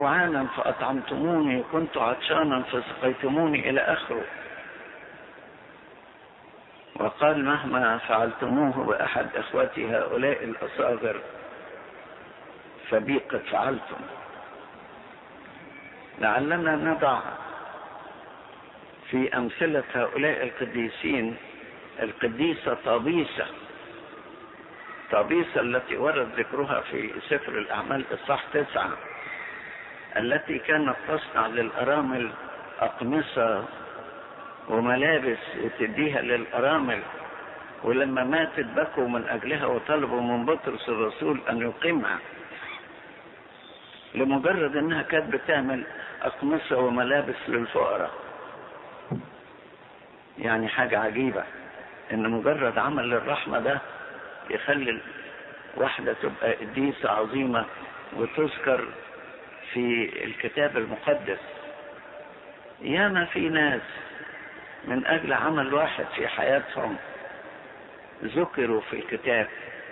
جوعانا فأطعمتموني كنت عطشانا فسقيتموني إلى آخره وقال مهما فعلتموه بأحد إخوتي هؤلاء الأصاغر فبي قد فعلتم لعلنا نضع في أمثلة هؤلاء القديسين القديسة طابيسة طابيسة التي ورد ذكرها في سفر الأعمال إصحاح تسعة التي كانت تصنع للأرامل أقمصة وملابس وتديها للأرامل ولما ماتت بكوا من أجلها وطلبوا من بطرس الرسول أن يقيمها لمجرد أنها كانت بتعمل أقمصة وملابس للفقراء يعني حاجة عجيبة إن مجرد عمل الرحمة ده يخلي واحدة تبقى قديسة عظيمة وتذكر في الكتاب المقدس ياما في ناس من أجل عمل واحد في حياتهم ذكروا في الكتاب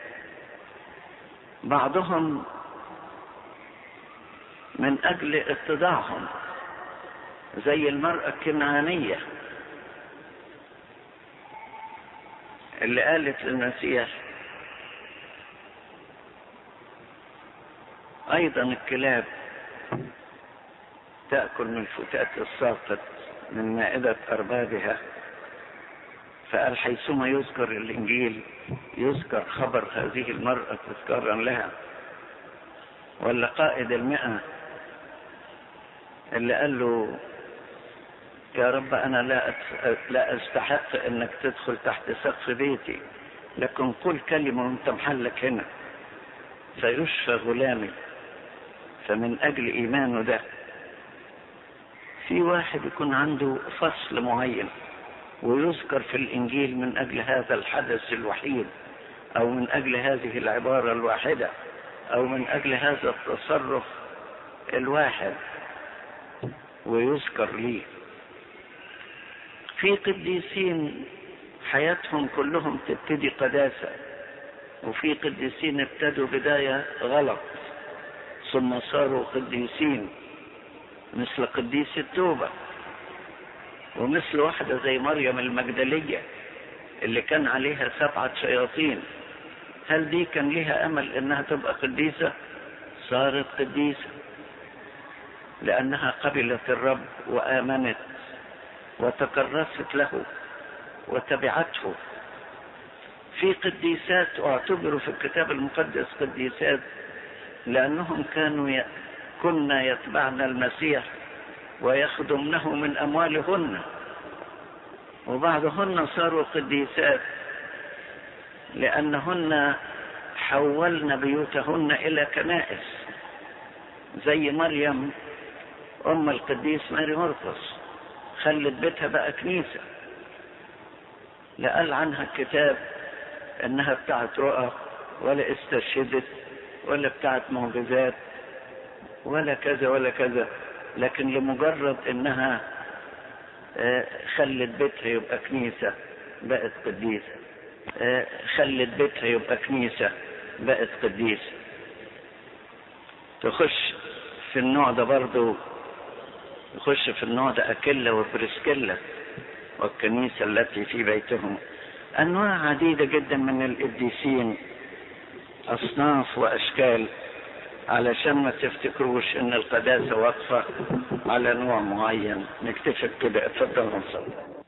بعضهم من أجل اتضاعهم زي المرأة الكنعانية اللي قالت للمسيح أيضا الكلاب تأكل من فتات الساقط من مائدة أربابها فقال حيثما يذكر الإنجيل يذكر خبر هذه المرأة تذكارا لها ولا قائد المئة اللي قال له يا رب أنا لا لا أستحق أنك تدخل تحت سقف بيتي لكن قل كلمة وأنت محلك هنا فيشفى غلامي فمن أجل إيمانه ده في واحد يكون عنده فصل معين ويذكر في الإنجيل من أجل هذا الحدث الوحيد أو من أجل هذه العبارة الواحدة أو من أجل هذا التصرف الواحد ويذكر ليه في قديسين حياتهم كلهم تبتدي قداسة وفي قديسين ابتدوا بداية غلط ثم صاروا قديسين مثل قديس التوبة ومثل واحدة زي مريم المجدلية اللي كان عليها سبعة شياطين هل دي كان لها أمل إنها تبقى قديسة صارت قديسة لأنها قبلت الرب وآمنت وتكرست له وتبعته في قديسات اعتبروا في الكتاب المقدس قديسات لأنهم كانوا ي... كنا يتبعن المسيح ويخدمنه من أموالهن وبعضهن صاروا قديسات لأنهن حولن بيوتهن إلى كنائس زي مريم أم القديس ماري مرقس خلت بيتها بقى كنيسة لا قال عنها الكتاب انها بتاعت رؤى ولا استرشدت ولا بتاعت معجزات ولا كذا ولا كذا لكن لمجرد انها خلت بيتها يبقى كنيسة بقت قديسة خلت بيتها يبقى كنيسة بقت قديسة تخش في النوع ده برضو يخش في النوع ده أكلة وبرسكلة والكنيسة التي في بيتهم أنواع عديدة جدا من القديسين أصناف وأشكال علشان ما تفتكروش إن القداسة واقفة على نوع معين نكتفي بكده اتفضل نصلي